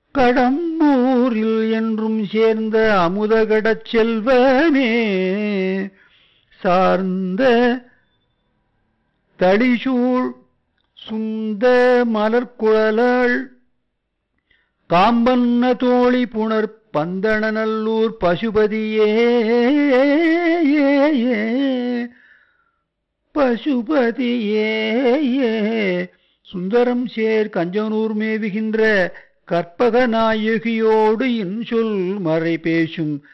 கடம்பூரில் என்றும் சேர்ந்த அமுதகடச் செல்வனே சார்ந்த தளிசூழ் சுந்த மலர்குழலாள் காம்பன்ன தோழி புணர் பந்தணநல்லூர் பசுபதியே பசுபதியே சுந்தரம் சேர் கஞ்சனூர் மேவுகின்ற கற்பக நாயகியோடு இன்சொல் மறை பேசும்